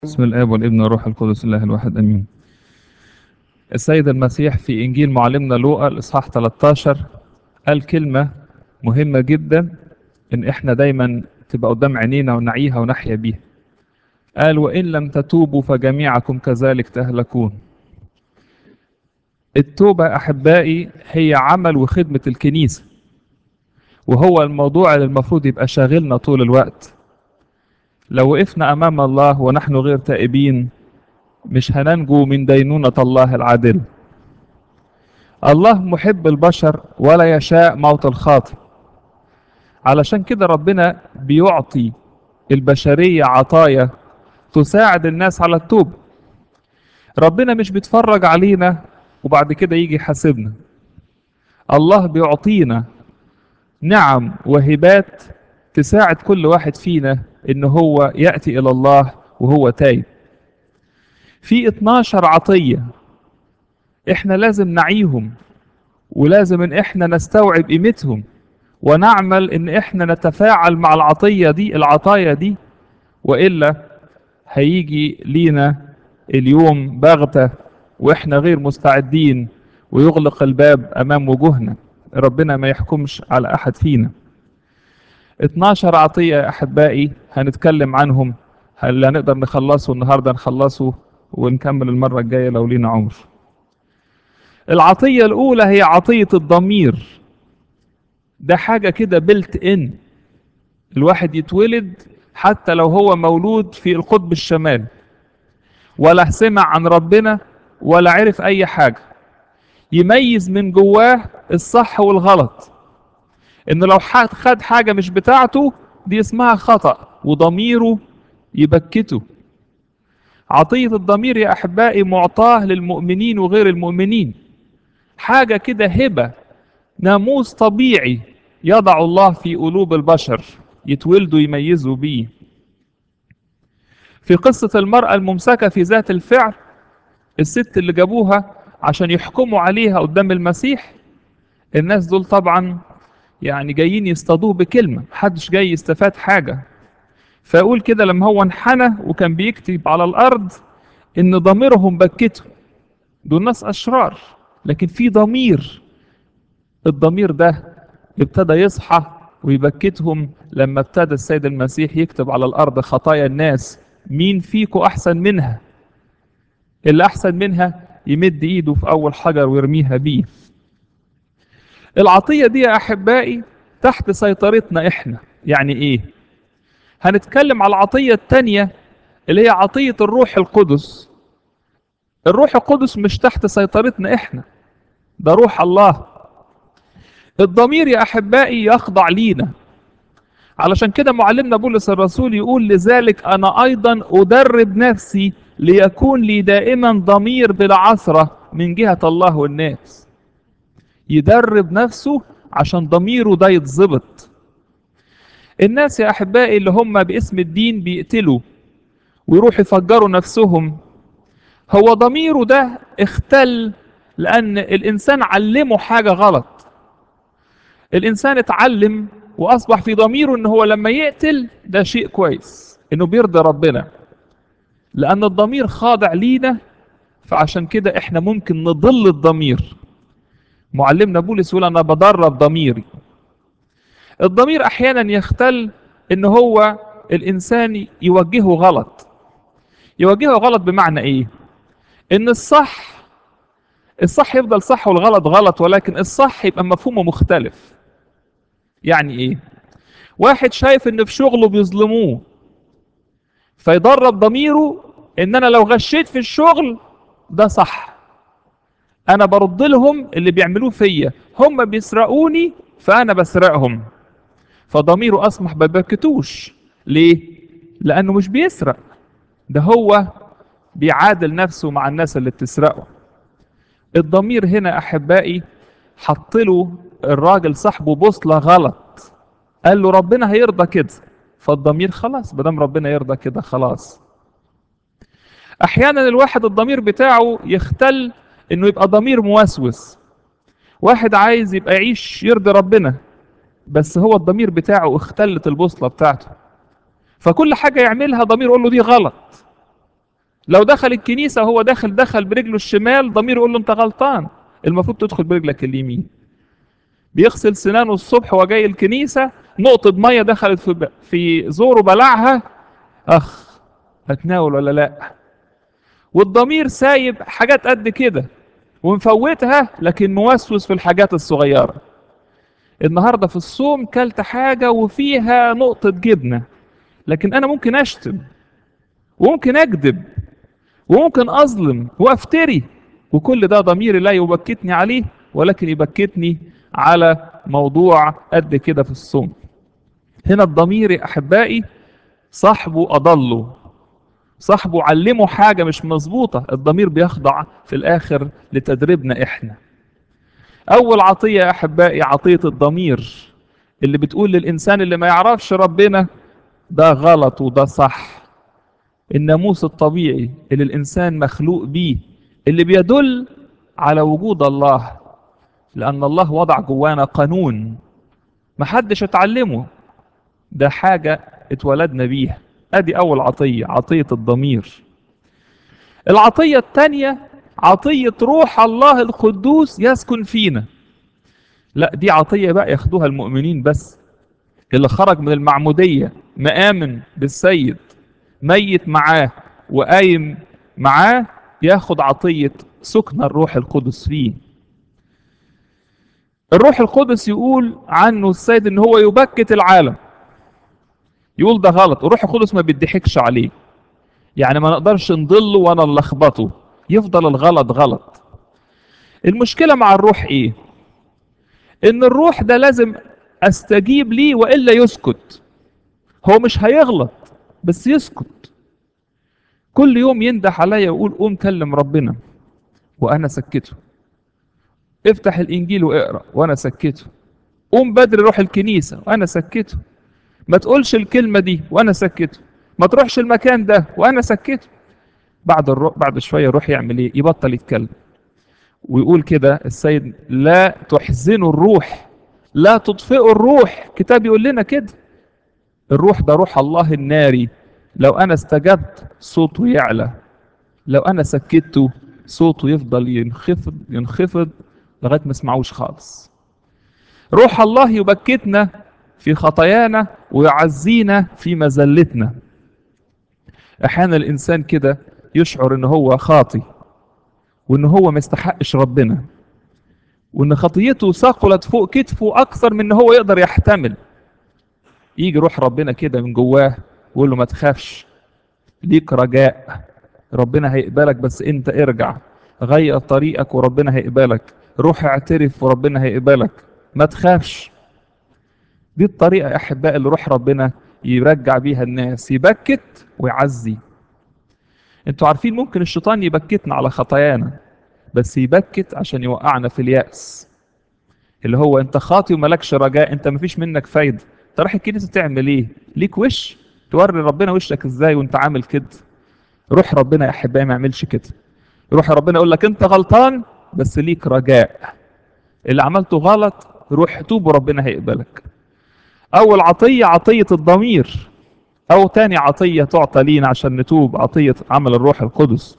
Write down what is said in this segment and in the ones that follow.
بسم الاب والابن والروح القدس الله الواحد امين السيد المسيح في انجيل معلمنا لوقا الاصحاح 13 قال كلمه مهمه جدا ان احنا دايما تبقى قدام عينينا ونعيها ونحيا بيها قال وان لم تتوبوا فجميعكم كذلك تهلكون التوبه احبائي هي عمل وخدمه الكنيسه وهو الموضوع اللي المفروض يبقى شاغلنا طول الوقت لو وقفنا امام الله ونحن غير تائبين مش هننجو من دينونه الله العادل الله محب البشر ولا يشاء موت الخاطئ علشان كده ربنا بيعطي البشريه عطايا تساعد الناس على التوبه ربنا مش بيتفرج علينا وبعد كده يجي يحاسبنا الله بيعطينا نعم وهبات تساعد كل واحد فينا ان هو ياتي الى الله وهو تايب في 12 عطيه احنا لازم نعيهم ولازم ان احنا نستوعب قيمتهم ونعمل ان احنا نتفاعل مع العطيه دي العطايا دي والا هيجي لينا اليوم بغته واحنا غير مستعدين ويغلق الباب امام وجوهنا ربنا ما يحكمش على احد فينا 12 عطية يا أحبائي هنتكلم عنهم هل هنقدر نخلصه النهاردة نخلصه ونكمل المرة الجاية لو لينا عمر العطية الأولى هي عطية الضمير ده حاجة كده بلت إن الواحد يتولد حتى لو هو مولود في القطب الشمالي ولا سمع عن ربنا ولا عرف أي حاجة يميز من جواه الصح والغلط انه لو خد حاجة مش بتاعته دي اسمها خطأ وضميره يبكته عطية الضمير يا أحبائي معطاه للمؤمنين وغير المؤمنين حاجة كده هبة ناموس طبيعي يضع الله في قلوب البشر يتولدوا يميزوا بيه في قصة المرأة الممسكة في ذات الفعل الست اللي جابوها عشان يحكموا عليها قدام المسيح الناس دول طبعا يعني جايين يصطادوه بكلمة محدش جاي يستفاد حاجة فيقول كده لما هو انحنى وكان بيكتب على الأرض إن ضميرهم بكته دول ناس أشرار لكن في ضمير الضمير ده ابتدى يصحى ويبكتهم لما ابتدى السيد المسيح يكتب على الأرض خطايا الناس مين فيكو أحسن منها اللي أحسن منها يمد إيده في أول حجر ويرميها بيه العطية دي يا أحبائي تحت سيطرتنا إحنا يعني إيه هنتكلم على العطية التانية اللي هي عطية الروح القدس الروح القدس مش تحت سيطرتنا إحنا ده روح الله الضمير يا أحبائي يخضع لينا علشان كده معلمنا بولس الرسول يقول لذلك أنا أيضا أدرب نفسي ليكون لي دائما ضمير بلا عثرة من جهة الله والناس يدرب نفسه عشان ضميره ده يتظبط الناس يا احبائي اللي هم باسم الدين بيقتلوا ويروحوا يفجروا نفسهم هو ضميره ده اختل لان الانسان علمه حاجه غلط الانسان اتعلم واصبح في ضميره ان هو لما يقتل ده شيء كويس انه بيرضي ربنا لان الضمير خاضع لينا فعشان كده احنا ممكن نضل الضمير معلمنا بولس يقول انا بدرب ضميري الضمير احيانا يختل ان هو الانسان يوجهه غلط يوجهه غلط بمعنى ايه ان الصح الصح يفضل صح والغلط غلط ولكن الصح يبقى مفهومه مختلف يعني ايه واحد شايف ان في شغله بيظلموه فيدرب ضميره ان انا لو غشيت في الشغل ده صح انا برد لهم اللي بيعملوه فيا هم بيسرقوني فانا بسرقهم فضميره اصبح ما بيبكتوش ليه لانه مش بيسرق ده هو بيعادل نفسه مع الناس اللي بتسرقه الضمير هنا احبائي حط له الراجل صاحبه بوصله غلط قال له ربنا هيرضى كده فالضمير خلاص بدم ربنا يرضى كده خلاص احيانا الواحد الضمير بتاعه يختل انه يبقى ضمير موسوس واحد عايز يبقى يعيش يرضي ربنا بس هو الضمير بتاعه اختلت البوصله بتاعته فكل حاجه يعملها ضمير يقول له دي غلط لو دخل الكنيسة وهو داخل دخل برجله الشمال ضمير يقول له انت غلطان المفروض تدخل برجلك اليمين بيغسل سنانه الصبح وجاي الكنيسة نقطة مية دخلت في في زوره بلعها أخ هتناول ولا لأ والضمير سايب حاجات قد كده ومفوتها لكن موسوس في الحاجات الصغيرة النهاردة في الصوم كلت حاجة وفيها نقطة جبنة لكن أنا ممكن أشتم وممكن أكذب وممكن أظلم وأفتري وكل ده ضميري لا يبكتني عليه ولكن يبكتني على موضوع قد كده في الصوم هنا الضمير يا أحبائي صاحبه أضله صاحبه علمه حاجة مش مظبوطة الضمير بيخضع في الآخر لتدريبنا إحنا أول عطية يا أحبائي عطية الضمير اللي بتقول للإنسان اللي ما يعرفش ربنا ده غلط وده صح الناموس الطبيعي اللي الإنسان مخلوق بيه اللي بيدل على وجود الله لأن الله وضع جوانا قانون محدش اتعلمه ده حاجة اتولدنا بيها ادي اول عطية عطية الضمير العطية الثانية عطية روح الله القدوس يسكن فينا لا دي عطية بقى ياخدوها المؤمنين بس اللي خرج من المعمودية مآمن بالسيد ميت معاه وقايم معاه ياخد عطية سكن الروح القدس فيه الروح القدس يقول عنه السيد ان هو يبكت العالم يقول ده غلط الروح القدس ما بيضحكش عليه يعني ما نقدرش نضله ولا نلخبطه يفضل الغلط غلط المشكلة مع الروح ايه ان الروح ده لازم استجيب ليه والا يسكت هو مش هيغلط بس يسكت كل يوم يندح عليا ويقول قوم كلم ربنا وانا سكته افتح الانجيل واقرا وانا سكته قوم بدري روح الكنيسه وانا سكته ما تقولش الكلمه دي وانا سكته ما تروحش المكان ده وانا سكته بعد الروح بعد شويه يروح يعمل ايه يبطل يتكلم ويقول كده السيد لا تحزنوا الروح لا تطفئوا الروح كتاب يقول لنا كده الروح ده روح الله الناري لو انا استجبت صوته يعلى لو انا سكته صوته يفضل ينخفض ينخفض لغايه ما اسمعوش خالص روح الله يبكتنا في خطايانا ويعزينا في مذلتنا احيانا الانسان كده يشعر ان هو خاطي وان هو ما يستحقش ربنا وان خطيته ثقلت فوق كتفه اكثر من ان هو يقدر يحتمل يجي روح ربنا كده من جواه ويقول له ما تخافش ليك رجاء ربنا هيقبلك بس انت ارجع غير طريقك وربنا هيقبلك روح اعترف وربنا هيقبلك ما تخافش دي الطريقة يا أحباء اللي روح ربنا يرجع بيها الناس يبكت ويعزي انتوا عارفين ممكن الشيطان يبكتنا على خطايانا بس يبكت عشان يوقعنا في اليأس اللي هو انت خاطي وملكش رجاء انت مفيش منك فايدة انت رايح الكنيسة تعمل ايه ليك وش توري ربنا وشك ازاي وانت عامل كده روح ربنا يا احبائي ما يعملش كده روح ربنا يقول لك انت غلطان بس ليك رجاء اللي عملته غلط روح توب وربنا هيقبلك اول عطية عطية الضمير او تاني عطية تعطى لينا عشان نتوب عطية عمل الروح القدس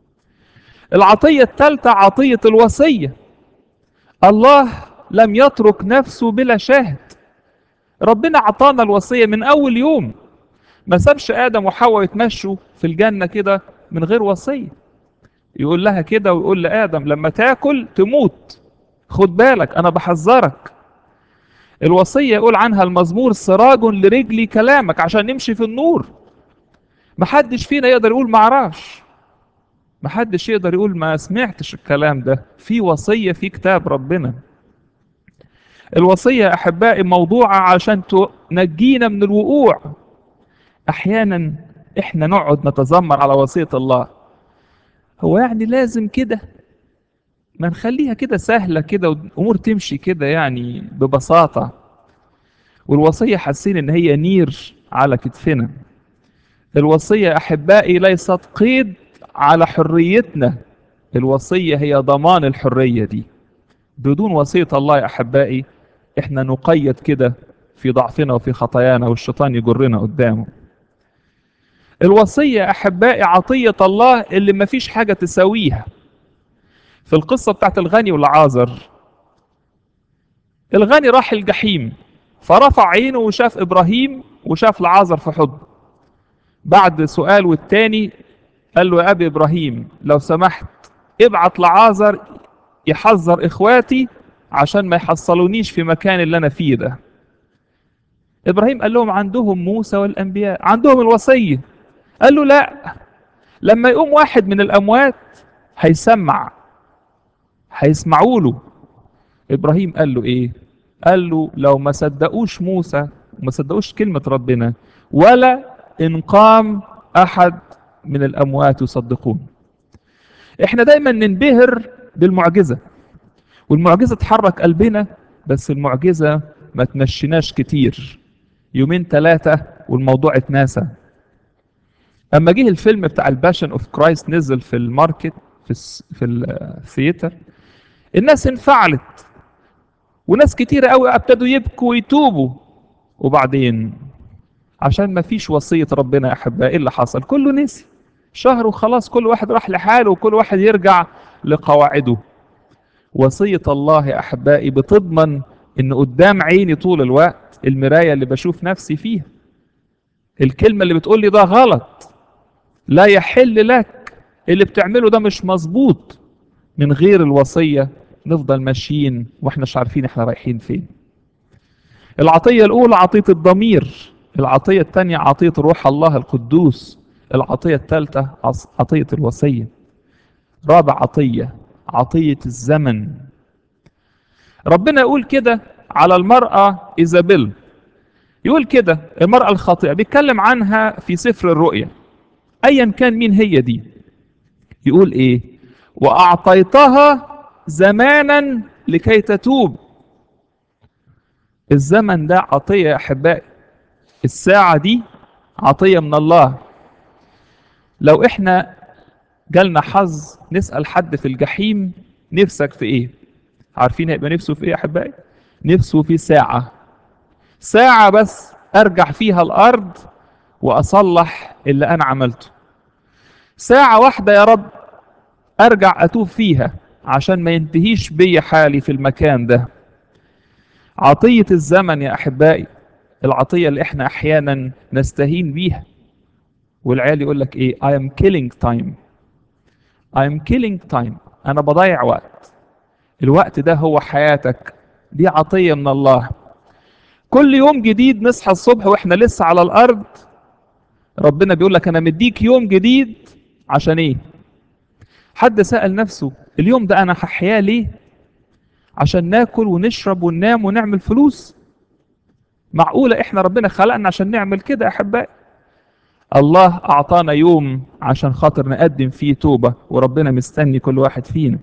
العطية الثالثة عطية الوصية الله لم يترك نفسه بلا شاهد ربنا عطانا الوصية من اول يوم ما سابش ادم وحواء يتمشوا في الجنة كده من غير وصية يقول لها كده ويقول لآدم لما تاكل تموت خد بالك انا بحذرك الوصية يقول عنها المزمور سراج لرجلي كلامك عشان نمشي في النور محدش فينا يقدر يقول معرفش محدش يقدر يقول ما سمعتش الكلام ده في وصية في كتاب ربنا الوصية أحبائي موضوعة عشان تنجينا من الوقوع أحيانا إحنا نقعد نتذمر على وصية الله هو يعني لازم كده ما نخليها كده سهلة كده والأمور تمشي كده يعني ببساطة والوصية حاسين إن هي نير على كتفنا الوصية أحبائي ليست قيد على حريتنا الوصية هي ضمان الحرية دي بدون وصية الله يا أحبائي إحنا نقيد كده في ضعفنا وفي خطايانا والشيطان يجرنا قدامه الوصية أحبائي عطية الله اللي ما فيش حاجة تساويها في القصة بتاعت الغني والعازر الغني راح الجحيم فرفع عينه وشاف إبراهيم وشاف العازر في حضن بعد سؤال والتاني قال له يا أبي إبراهيم لو سمحت ابعت لعازر يحذر إخواتي عشان ما يحصلونيش في مكان اللي أنا فيه ده إبراهيم قال لهم عندهم موسى والأنبياء عندهم الوصية قال له لا لما يقوم واحد من الأموات هيسمع هيسمعوا له إبراهيم قال له إيه قال له لو ما صدقوش موسى وما صدقوش كلمة ربنا ولا إن قام أحد من الأموات يصدقون إحنا دايما ننبهر بالمعجزة والمعجزة تحرك قلبنا بس المعجزة ما تمشيناش كتير يومين ثلاثة والموضوع اتناسى اما جه الفيلم بتاع الباشن اوف كرايست نزل في الماركت في الس... في الثياتر الناس انفعلت وناس كتيرة قوي ابتدوا يبكوا ويتوبوا وبعدين عشان ما فيش وصية ربنا يا أحبائي إيه اللي حصل كله نسي شهر وخلاص كل واحد راح لحاله وكل واحد يرجع لقواعده وصية الله يا أحبائي بتضمن إن قدام عيني طول الوقت المراية اللي بشوف نفسي فيها الكلمة اللي بتقول لي ده غلط لا يحل لك اللي بتعمله ده مش مظبوط من غير الوصية نفضل ماشيين واحنا مش عارفين احنا رايحين فين العطية الأولى عطية الضمير العطية الثانية عطية روح الله القدوس العطية الثالثة عطية الوصية رابع عطية عطية الزمن ربنا يقول كده على المرأة إيزابيل يقول كده المرأة الخاطئة بيتكلم عنها في سفر الرؤيا أيا كان مين هي دي يقول إيه وأعطيتها زمانا لكي تتوب الزمن ده عطية يا أحبائي الساعة دي عطية من الله لو إحنا جالنا حظ نسأل حد في الجحيم نفسك في إيه عارفين هيبقى نفسه في إيه يا أحبائي نفسه في ساعة ساعة بس أرجع فيها الأرض وأصلح اللي أنا عملته ساعة واحدة يا رب أرجع أتوب فيها عشان ما ينتهيش بي حالي في المكان ده عطية الزمن يا أحبائي العطية اللي إحنا أحيانا نستهين بيها والعيال يقول لك إيه I am killing time I am killing time أنا بضيع وقت الوقت ده هو حياتك دي عطية من الله كل يوم جديد نصحى الصبح واحنا لسه على الارض ربنا بيقول لك انا مديك يوم جديد عشان ايه حد سأل نفسه اليوم ده انا هحياه ليه عشان ناكل ونشرب وننام ونعمل فلوس معقولة احنا ربنا خلقنا عشان نعمل كده يا احبائي الله اعطانا يوم عشان خاطر نقدم فيه توبة وربنا مستني كل واحد فينا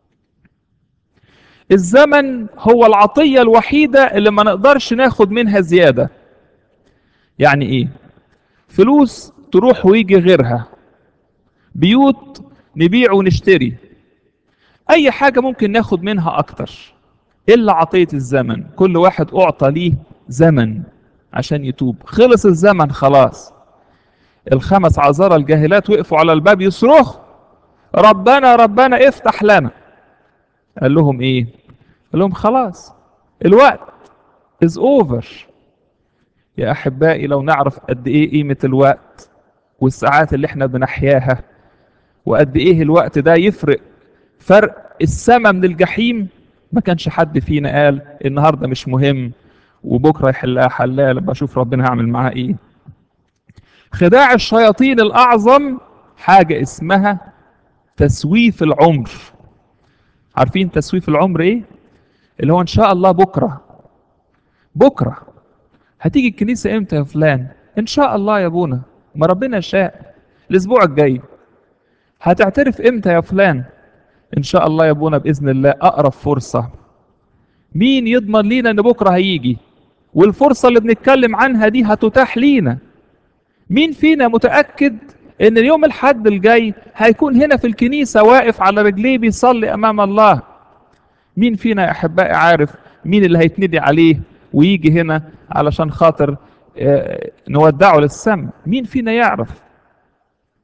الزمن هو العطية الوحيدة اللي ما نقدرش ناخد منها زيادة يعني ايه فلوس تروح ويجي غيرها بيوت نبيع ونشتري اي حاجة ممكن ناخد منها اكتر الا عطية الزمن كل واحد اعطى ليه زمن عشان يتوب خلص الزمن خلاص الخمس عذارى الجاهلات وقفوا على الباب يصرخوا ربنا ربنا افتح لنا قال لهم ايه قال لهم خلاص الوقت is over يا احبائي لو نعرف قد ايه قيمة الوقت والساعات اللي احنا بنحياها وقد ايه الوقت ده يفرق فرق السما من الجحيم ما كانش حد فينا قال النهارده مش مهم وبكره يحلها حلال لما اشوف ربنا هعمل معاه ايه خداع الشياطين الاعظم حاجه اسمها تسويف العمر عارفين تسويف العمر ايه اللي هو ان شاء الله بكره بكره هتيجي الكنيسه امتى يا فلان ان شاء الله يا ابونا ما ربنا شاء الاسبوع الجاي هتعترف امتى يا فلان ان شاء الله يا ابونا باذن الله اقرب فرصه مين يضمن لينا ان بكره هيجي والفرصه اللي بنتكلم عنها دي هتتاح لينا مين فينا متاكد ان اليوم الحد الجاي هيكون هنا في الكنيسه واقف على رجليه بيصلي امام الله مين فينا يا احبائي عارف مين اللي هيتندي عليه ويجي هنا علشان خاطر نودعه للسم مين فينا يعرف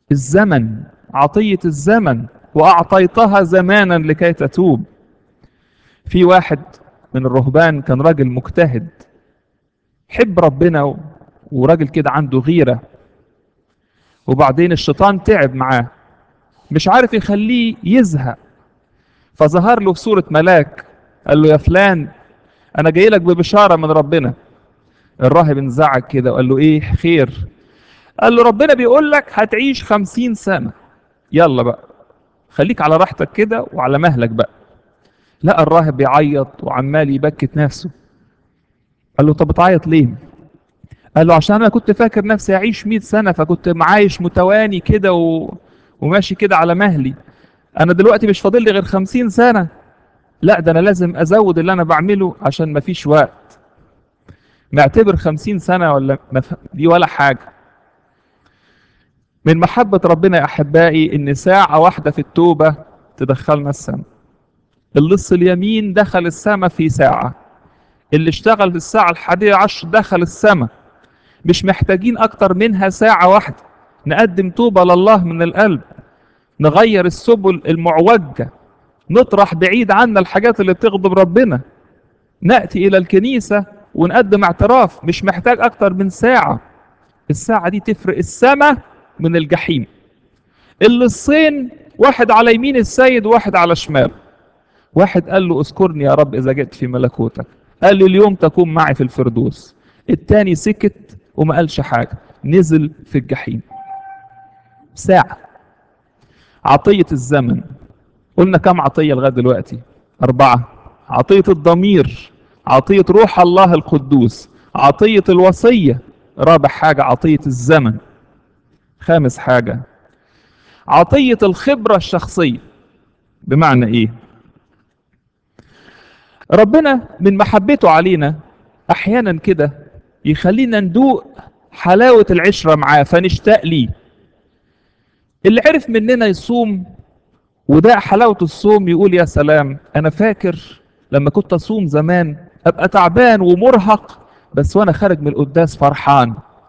الزمن عطية الزمن وأعطيتها زمانا لكي تتوب في واحد من الرهبان كان راجل مجتهد حب ربنا و- وراجل كده عنده غيرة وبعدين الشيطان تعب معاه مش عارف يخليه يزهق فظهر له في صورة ملاك قال له يا فلان أنا جاي لك ببشارة من ربنا الراهب انزعج كده وقال له إيه خير قال له ربنا بيقول لك هتعيش خمسين سنة يلا بقى خليك على راحتك كده وعلى مهلك بقى لقى الراهب بيعيط وعمال يبكت نفسه قال له طب بتعيط ليه قال له عشان انا كنت فاكر نفسي اعيش 100 سنه فكنت معايش متواني كده و... وماشي كده على مهلي انا دلوقتي مش فاضل لي غير 50 سنه لا ده انا لازم ازود اللي انا بعمله عشان مفيش وقت معتبر 50 سنه ولا مف... دي ولا حاجه من محبه ربنا يا احبائي ان ساعه واحده في التوبه تدخلنا السماء اللص اليمين دخل السماء في ساعه اللي اشتغل في الساعه الحادية عشر دخل السماء مش محتاجين أكتر منها ساعة واحدة نقدم توبة لله من القلب نغير السبل المعوجة نطرح بعيد عنا الحاجات اللي بتغضب ربنا نأتي إلى الكنيسة ونقدم اعتراف مش محتاج أكتر من ساعة الساعة دي تفرق السماء من الجحيم اللصين واحد على يمين السيد وواحد على شمال واحد قال له اذكرني يا رب إذا جئت في ملكوتك قال لي اليوم تكون معي في الفردوس التاني سكت وما قالش حاجة نزل في الجحيم ساعة عطية الزمن قلنا كم عطية لغاية دلوقتي أربعة عطية الضمير عطية روح الله القدوس عطية الوصية رابع حاجة عطية الزمن خامس حاجة عطية الخبرة الشخصية بمعنى إيه ربنا من محبته علينا أحيانا كده يخلينا ندوق حلاوة العشرة معاه فنشتاق ليه اللي عرف مننا يصوم وده حلاوة الصوم يقول يا سلام أنا فاكر لما كنت أصوم زمان أبقى تعبان ومرهق بس وأنا خارج من القداس فرحان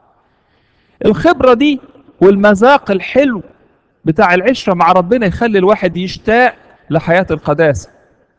الخبرة دي والمذاق الحلو بتاع العشرة مع ربنا يخلي الواحد يشتاق لحياة القداسة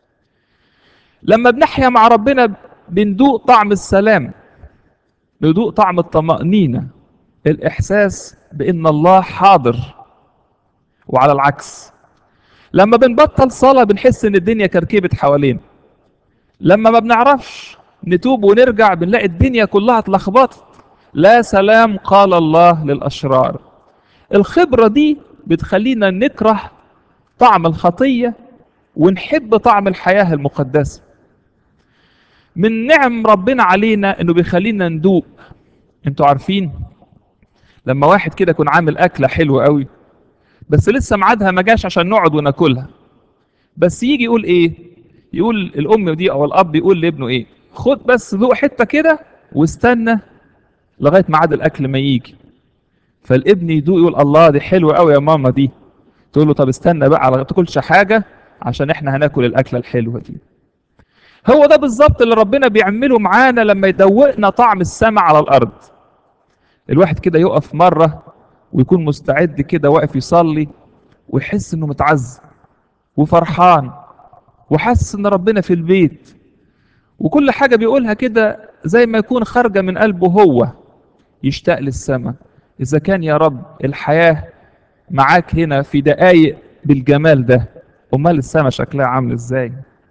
لما بنحيا مع ربنا بندوق طعم السلام ندوق طعم الطمأنينة الإحساس بأن الله حاضر وعلى العكس لما بنبطل صلاة بنحس إن الدنيا كركبت حوالينا لما ما بنعرفش نتوب ونرجع بنلاقي الدنيا كلها اتلخبطت لا سلام قال الله للأشرار الخبرة دي بتخلينا نكره طعم الخطية ونحب طعم الحياة المقدسة من نعم ربنا علينا انه بيخلينا ندوق انتوا عارفين لما واحد كده يكون عامل اكله حلوه قوي بس لسه ميعادها ما جاش عشان نقعد وناكلها بس يجي يقول ايه يقول الام دي او الاب يقول لابنه ايه خد بس ذوق حته كده واستنى لغايه ميعاد الاكل ما يجي فالابن يدوق يقول الله دي حلوه قوي يا ماما دي تقول له طب استنى بقى على ما تاكلش حاجه عشان احنا هناكل الاكله الحلوه دي هو ده بالظبط اللي ربنا بيعمله معانا لما يدوقنا طعم السماء على الارض الواحد كده يقف مره ويكون مستعد كده واقف يصلي ويحس انه متعز وفرحان وحاسس ان ربنا في البيت وكل حاجه بيقولها كده زي ما يكون خارجه من قلبه هو يشتاق للسماء اذا كان يا رب الحياه معاك هنا في دقايق بالجمال ده امال السماء شكلها عامل ازاي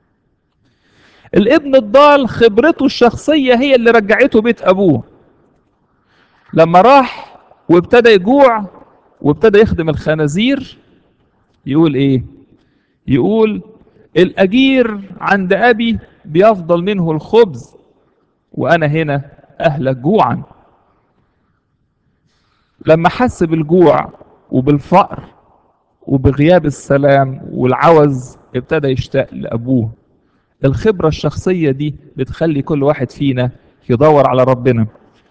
الابن الضال خبرته الشخصيه هي اللي رجعته بيت ابوه لما راح وابتدى يجوع وابتدى يخدم الخنازير يقول ايه يقول الاجير عند ابي بيفضل منه الخبز وانا هنا اهلك جوعا لما حس بالجوع وبالفقر وبغياب السلام والعوز ابتدى يشتاق لابوه الخبره الشخصيه دي بتخلي كل واحد فينا يدور على ربنا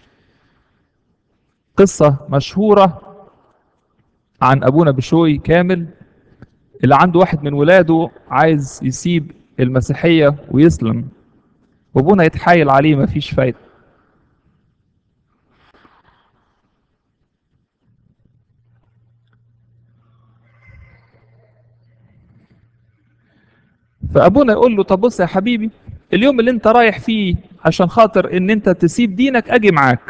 قصه مشهوره عن ابونا بشوي كامل اللي عنده واحد من ولاده عايز يسيب المسيحيه ويسلم وابونا يتحايل عليه مفيش فايده فابونا يقول له طب بص يا حبيبي اليوم اللي انت رايح فيه عشان خاطر ان انت تسيب دينك اجي معاك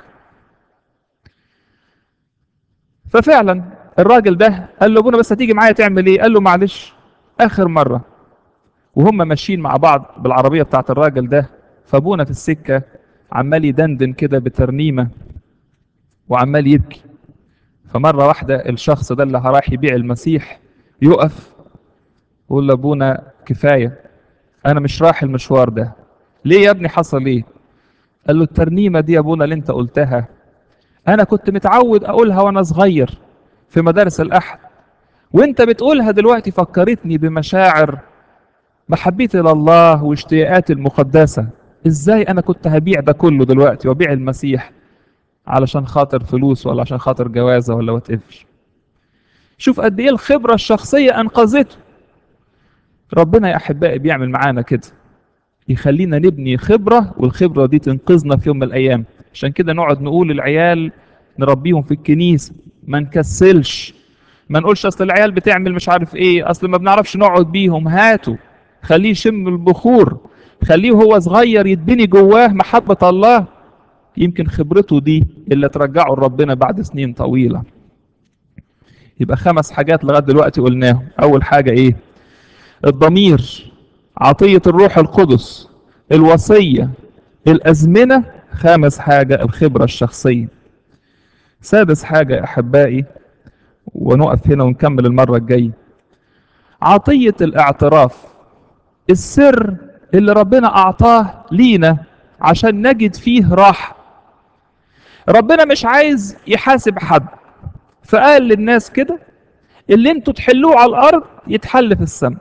ففعلا الراجل ده قال له ابونا بس هتيجي معايا تعمل ايه قال له معلش اخر مره وهم ماشيين مع بعض بالعربيه بتاعت الراجل ده فابونا في السكه عمال يدندن كده بترنيمه وعمال يبكي فمره واحده الشخص ده اللي رايح يبيع المسيح يقف يقول لابونا كفايه انا مش رايح المشوار ده ليه يا ابني حصل ايه قال له الترنيمه دي يا ابونا اللي انت قلتها انا كنت متعود اقولها وانا صغير في مدارس الاحد وانت بتقولها دلوقتي فكرتني بمشاعر محبتي لله واشتياقاتي المقدسه ازاي انا كنت هبيع ده كله دلوقتي وابيع المسيح علشان خاطر فلوس ولا عشان خاطر جوازه ولا وات ايفر شوف قد ايه الخبره الشخصيه انقذته ربنا يا احبائي بيعمل معانا كده يخلينا نبني خبره والخبره دي تنقذنا في يوم من الايام عشان كده نقعد نقول العيال نربيهم في الكنيسه ما نكسلش ما نقولش اصل العيال بتعمل مش عارف ايه اصل ما بنعرفش نقعد بيهم هاتوا خليه يشم البخور خليه هو صغير يتبني جواه محبه الله يمكن خبرته دي اللي ترجعه لربنا بعد سنين طويله يبقى خمس حاجات لغايه دلوقتي قلناهم اول حاجه ايه الضمير عطيه الروح القدس الوصيه الازمنه خامس حاجه الخبره الشخصيه سادس حاجه يا احبائي ونقف هنا ونكمل المره الجايه عطيه الاعتراف السر اللي ربنا اعطاه لينا عشان نجد فيه راحه ربنا مش عايز يحاسب حد فقال للناس كده اللي انتوا تحلوه على الارض يتحل في السماء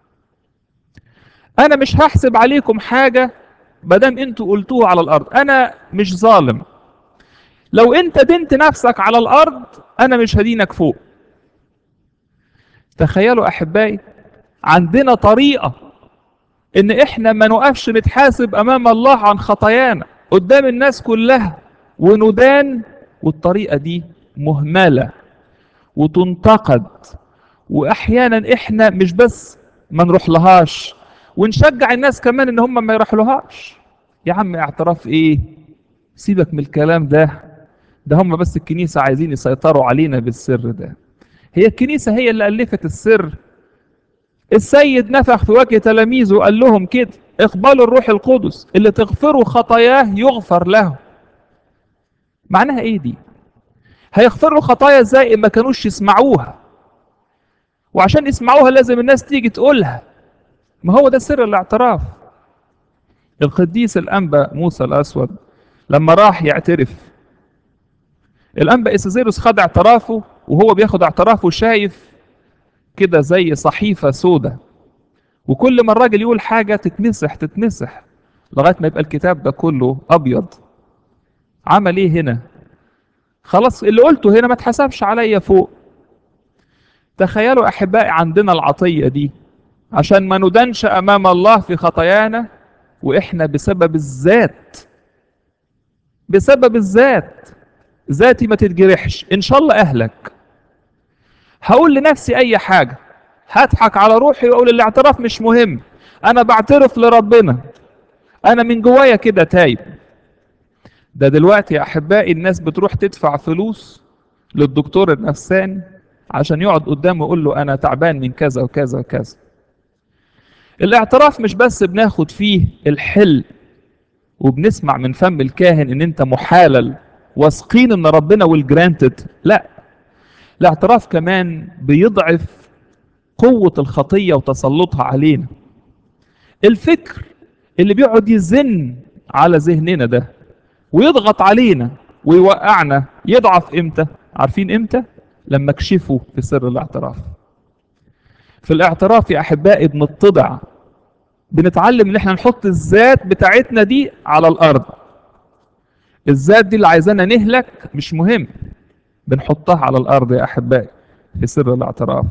انا مش هحسب عليكم حاجه مادام انتوا قلتوها على الارض انا مش ظالم لو انت دنت نفسك على الارض انا مش هدينك فوق تخيلوا احبائي عندنا طريقه ان احنا ما نقفش نتحاسب امام الله عن خطايانا قدام الناس كلها وندان والطريقه دي مهمله وتنتقد واحيانا احنا مش بس ما نروح لهاش ونشجع الناس كمان ان هم ما يروحلهاش يا عم اعتراف ايه سيبك من الكلام ده ده هم بس الكنيسه عايزين يسيطروا علينا بالسر ده هي الكنيسه هي اللي الفت السر السيد نفخ في وجه تلاميذه وقال لهم كده اقبلوا الروح القدس اللي تغفروا خطاياه يغفر له معناها ايه دي هيغفروا خطايا ازاي ما كانوش يسمعوها وعشان يسمعوها لازم الناس تيجي تقولها ما هو ده سر الاعتراف القديس الانبا موسى الاسود لما راح يعترف الانبا اسازيروس خد اعترافه وهو بياخد اعترافه شايف كده زي صحيفه سودة وكل ما الراجل يقول حاجه تتمسح تتمسح لغايه ما يبقى الكتاب ده كله ابيض عمل ايه هنا خلاص اللي قلته هنا ما اتحسبش عليا فوق تخيلوا احبائي عندنا العطيه دي عشان ما ندنش امام الله في خطايانا واحنا بسبب الذات بسبب الذات ذاتي ما تتجرحش ان شاء الله اهلك هقول لنفسي اي حاجه هضحك على روحي واقول الاعتراف مش مهم انا بعترف لربنا انا من جوايا كده تايب ده دلوقتي يا احبائي الناس بتروح تدفع فلوس للدكتور النفساني عشان يقعد قدامه يقول له انا تعبان من كذا وكذا وكذا الاعتراف مش بس بناخد فيه الحل وبنسمع من فم الكاهن ان انت محالل واثقين ان ربنا ويل جرانتد لا الاعتراف كمان بيضعف قوة الخطية وتسلطها علينا الفكر اللي بيقعد يزن على ذهننا ده ويضغط علينا ويوقعنا يضعف امتى عارفين امتى لما اكشفه في سر الاعتراف في الاعتراف يا احبائي بنتضع بنتعلم ان احنا نحط الذات بتاعتنا دي على الارض الذات دي اللي عايزانا نهلك مش مهم بنحطها على الارض يا احبائي في سر الاعتراف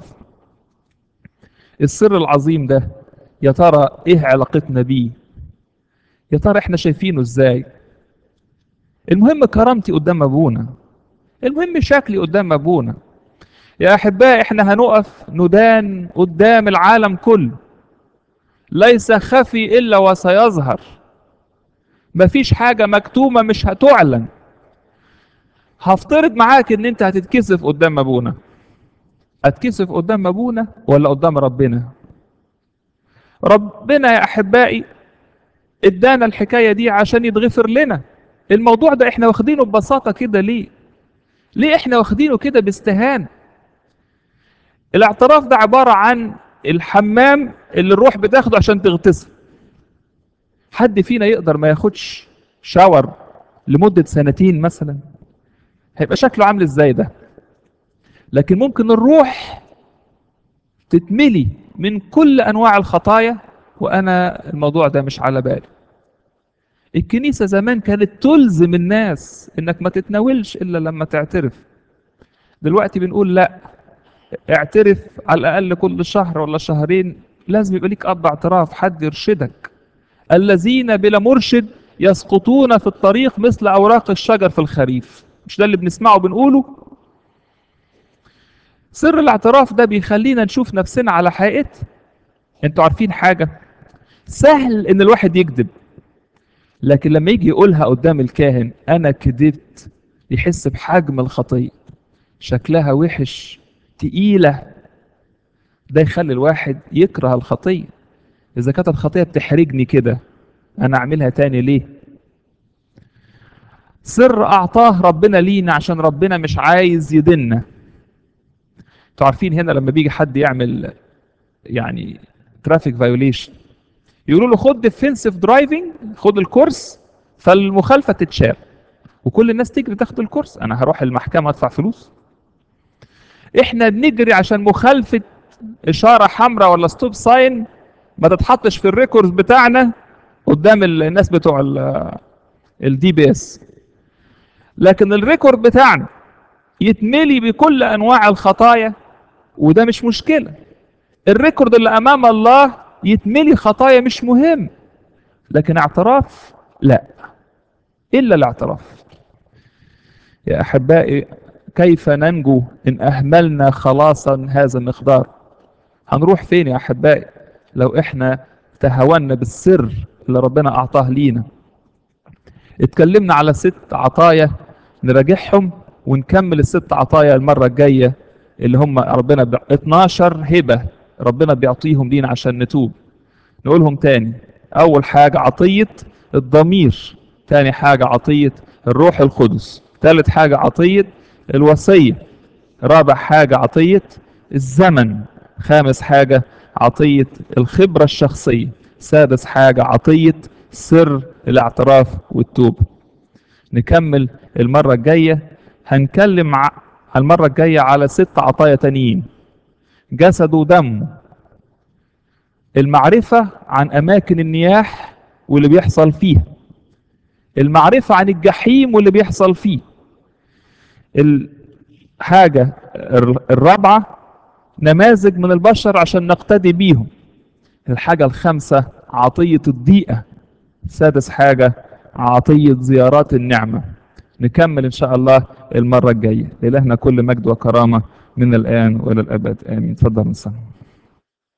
السر العظيم ده يا ترى ايه علاقتنا بيه يا ترى احنا شايفينه ازاي المهم كرامتي قدام ابونا المهم شكلي قدام ابونا يا احبائي احنا هنقف ندان قدام العالم كله ليس خفي إلا وسيظهر مفيش حاجة مكتومة مش هتعلن هفترض معاك ان انت هتتكسف قدام ابونا اتكسف قدام ابونا ولا قدام ربنا ربنا يا احبائي ادانا الحكاية دي عشان يتغفر لنا الموضوع ده احنا واخدينه ببساطة كده ليه ليه احنا واخدينه كده باستهانة الاعتراف ده عبارة عن الحمام اللي الروح بتاخده عشان تغتسل حد فينا يقدر ما ياخدش شاور لمدة سنتين مثلا هيبقى شكله عامل ازاي ده لكن ممكن الروح تتملي من كل انواع الخطايا وانا الموضوع ده مش على بالي الكنيسة زمان كانت تلزم الناس انك ما تتناولش الا لما تعترف دلوقتي بنقول لا اعترف على الاقل كل شهر ولا شهرين لازم يبقى ليك اب اعتراف حد يرشدك الذين بلا مرشد يسقطون في الطريق مثل اوراق الشجر في الخريف مش ده اللي بنسمعه بنقوله سر الاعتراف ده بيخلينا نشوف نفسنا على حقيقتنا انتوا عارفين حاجة سهل ان الواحد يكذب لكن لما يجي يقولها قدام الكاهن انا كذبت يحس بحجم الخطية شكلها وحش تقيلة ده يخلي الواحد يكره الخطية إذا كانت الخطية بتحرجني كده أنا أعملها تاني ليه؟ سر أعطاه ربنا لينا عشان ربنا مش عايز يدنا انتوا عارفين هنا لما بيجي حد يعمل يعني ترافيك فايوليشن يقولوا له خد ديفنسيف درايفنج خد الكورس فالمخالفة تتشال وكل الناس تجري تاخد الكورس أنا هروح المحكمة أدفع فلوس احنا بنجري عشان مخالفة إشارة حمراء ولا ستوب ساين ما تتحطش في الريكورد بتاعنا قدام الناس بتوع الدي بي اس لكن الريكورد بتاعنا يتملي بكل انواع الخطايا وده مش مشكلة الريكورد اللي امام الله يتملي خطايا مش مهم لكن اعتراف لا الا الاعتراف يا احبائي كيف ننجو ان اهملنا خلاصا هذا المقدار هنروح فين يا احبائي لو احنا تهاونا بالسر اللي ربنا اعطاه لينا اتكلمنا على ست عطايا نراجعهم ونكمل الست عطايا المرة الجاية اللي هم ربنا ب... 12 هبة ربنا بيعطيهم لينا عشان نتوب نقولهم تاني اول حاجة عطية الضمير تاني حاجة عطية الروح القدس ثالث حاجة عطية الوصية رابع حاجة عطية الزمن خامس حاجة عطية الخبرة الشخصية سادس حاجة عطية سر الاعتراف والتوبة نكمل المرة الجاية هنكلم ع... المرة الجاية على ست عطايا تانيين جسد ودم المعرفة عن أماكن النياح واللي بيحصل فيها المعرفة عن الجحيم واللي بيحصل فيه الحاجة الرابعة نماذج من البشر عشان نقتدي بيهم الحاجة الخامسة عطية الضيقة سادس حاجة عطية زيارات النعمة نكمل إن شاء الله المرة الجاية إلهنا كل مجد وكرامة من الآن وإلى الأبد آمين تفضل نصلي